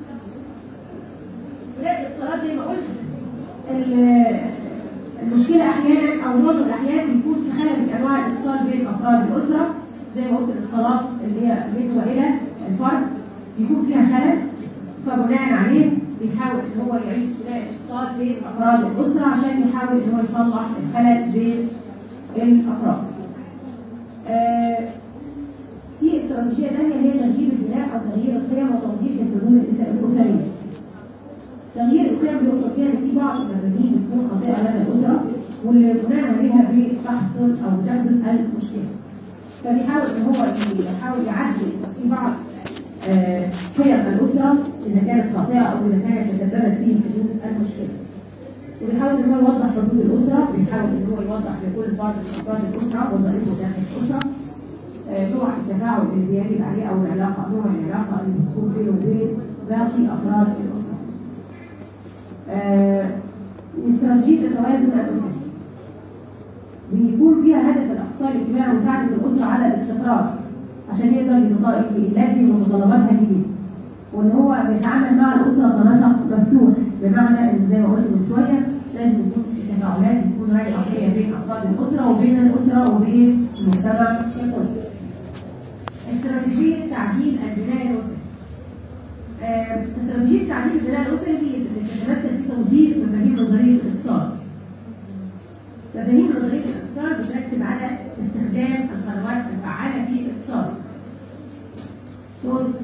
بناء الاتصالات زي ما قلت ال- المشكله احيانا او معظم الاحيان بيكون في خلل في انواع الاتصال بين افراد الاسره زي ما قلت الاتصالات اللي هي من والى الفرد بيكون فيها خلل فبناء عليه بيحاول ان هو يعيد بناء الاتصال بين افراد الاسره عشان يحاول ان هو يصلح الخلل بين الافراد. آه، في استراتيجيه ثانيه اللي هي تغيير البناء او تغيير القيم وتوضيح الحدود الأس- الاسريه. تغيير القيم بيوصل فيها ان في بعض المفاهيم بتكون خاطئه لدى الاسره واللي بناء عليها بتحصل او تحدث المشكله. فبيحاول ان هو يحاول يعدل في بعض آه، قيم الاسره اذا كانت خاطئه او اذا كانت تسببت في حدوث المشكله. وبيحاول ان هو يوضح حدود الاسره، بيحاول ان هو يوضح لكل فرد من افراد الاسره وظائفه داخل الاسره. آه، نوع التفاعل اللي بيجب عليه او العلاقه نوع العلاقه اللي بتكون بينه وبين باقي افراد الاسره. آه، استراتيجيه التوازن الاسري. بيكون فيها هدف الاخصائي الاجتماعي مساعده الاسره على الاستقرار عشان يقدر يلبي يلبي متطلباتها الجديده. وان هو بيتعامل مع الاسره بنسق مفتوح بمعنى ان زي ما قلت من شويه لازم يكون في تفاعلات تكون رايحه بين افراد الاسره وبين الاسره وبين المجتمع ككل. استراتيجيه تعديل البناء الاسري. آه، استراتيجيه تعديل البناء الاسري دي بتتمثل في توظيف مفاهيم نظريه الاتصال. مفاهيم نظريه الاتصال بتركز على استخدام القنوات الفعاله في الاتصال. صوت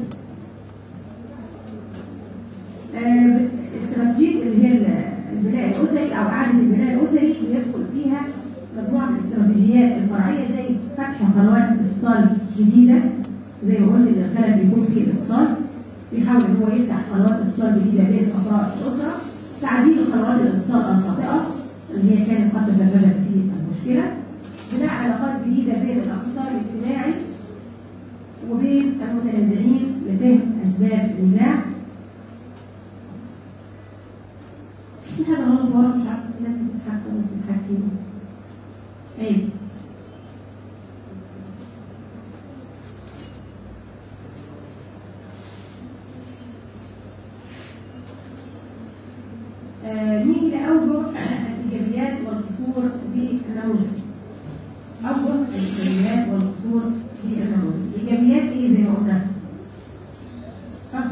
آه، استراتيجيه اللي هي البناء الاسري او اعاده البناء الاسري بيدخل فيها مجموعه من الاستراتيجيات الفرعيه زي فتح قنوات اتصال جديده زي ما قلت ان الخلل بيكون في الاتصال بيحاول ان هو يفتح قنوات اتصال جديده بين افراد الاسره تعديل قنوات الاتصال الخاطئه اللي هي كانت قد تسببت في المشكله بناء علاقات جديدة بين الأخصائي الاجتماعي وبين المتنازعين لفهم أسباب النزاع في حاجة غلط ورا مش عارفة في ناس بتتحكى وناس بتحكي ايه آه، نيجي لأوجه الإيجابيات والقصور في النموذج. أوجه الإيجابيات والقصور في النموذج. الإيجابيات إيه زي ما قلنا؟ ها؟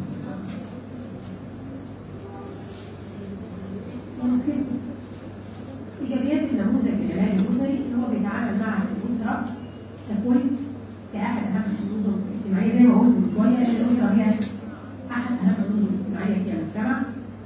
إيجابيات النموذج العلاجي الأسري إن هو بيتعامل مع الأسرة ككل كأحد أهم النظم الاجتماعية زي ما قلت من شوية إن الأسرة هي أحد أهم النظم الاجتماعية في المجتمع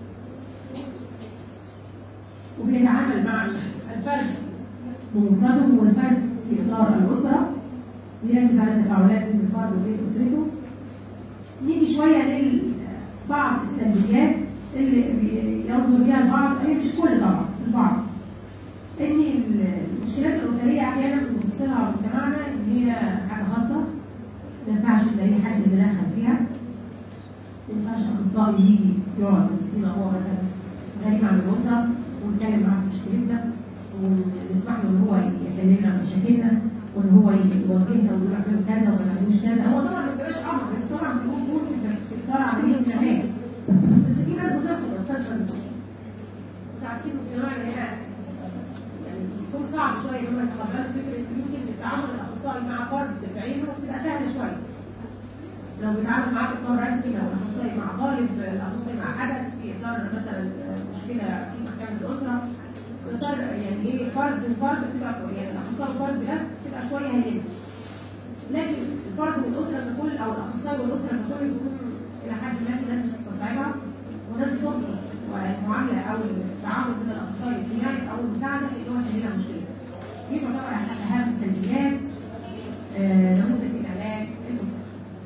وبيتعامل مع الفرد بمفرده والفرد في اطار الاسره بيركز على التفاعلات بين الفرد وبين اسرته نيجي شويه لبعض السلبيات اللي بي- ينظر ليها البعض هي مش كل طبعا البعض ان المشكلات الاسريه احيانا بنبص لها مجتمعنا ان هي حاجه خاصه ما ينفعش تلاقي حد يتدخل فيها ما ينفعش اخصائي يجي يقعد مسكين هو مثلا غريب عن الاسره ونتكلم معاه في مشكلتنا ونسمح له ان هو يحل لنا مشاكلنا وان هو يوجهنا ويقول اعملوا كذا وما تعملوش كذا هو طبعا ما بيبقاش امر بس طبعا بيكون دور في اختار عمليه الناس بس في ناس بترفض الفتره دي انتوا عارفين مجتمعنا هنا يعني بيكون صعب شويه ان هم يتقبلوا فكره يمكن التعامل الاخصائي مع فرد بعينه بتبقى سهله شويه لو بيتعامل معاه في اطار رسمي لو الاخصائي مع طالب الاخصائي مع حدث في اطار مثلا مشكله في محكمه الاسره في اطار يعني ايه فرد فرد بتبقى يعني الاخصائي فرد بس بتبقى شويه هيئه لكن الفرد والاسره ككل او الاخصائي والاسره ككل بيكون الى حد ما في ناس بتستصعبها وناس بترفض المعامله او التعامل بين الاخصائي الاجتماعي او المساعده اللي هو يحل لها مشكلتها. دي تعتبر احد اهم سلبيات آه، نموذج العلاج الاسري.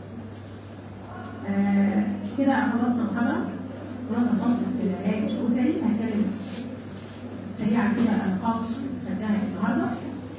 آه، كده خلصنا المحاضرة خلصنا الفصل في العلاج الأسري هتكلم سريعا كده الأنقاض خدناها النهاردة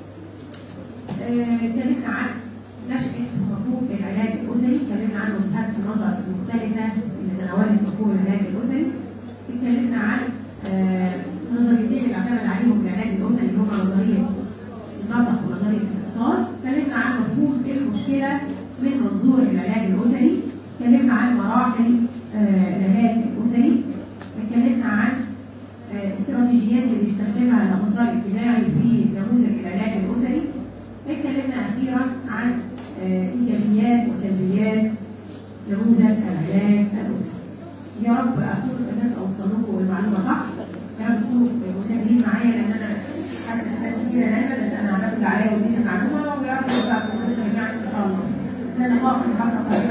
آه، اتكلمنا عن نشأة مفهوم العلاج الأسري اتكلمنا عن وجهات النظر المختلفة اللي تناولت مفهوم العلاج الأسري اتكلمنا عن آه، نظريتين اللي اعتمد عليهم العلاج الأسري اللي هما نظرية النسق ونظرية الاتصال اتكلمنا عن مفهوم المشكلة من منظور العلاج الأسري اتكلمنا عن مراحل آه، العلاج الأسري اتكلمنا عن آه، استراتيجيات اللي بيستخدمها الأخصائي الاجتماعي في نموذج العلاج الأسري اتكلمنا أخيرا عن آه، إيجابيات وسلبيات نموذج العلاج الأسري يا رب أكون قدرت أوصل لكم المعلومة صح يا رب تكونوا متابعين معايا لأن أنا حاسة إن ناس كتيرة نايمة بس أنا عملت اللي عليا وديت المعلومة ويا رب تبقى جميعا إن شاء الله. لنا لقاء في الحلقة القادمة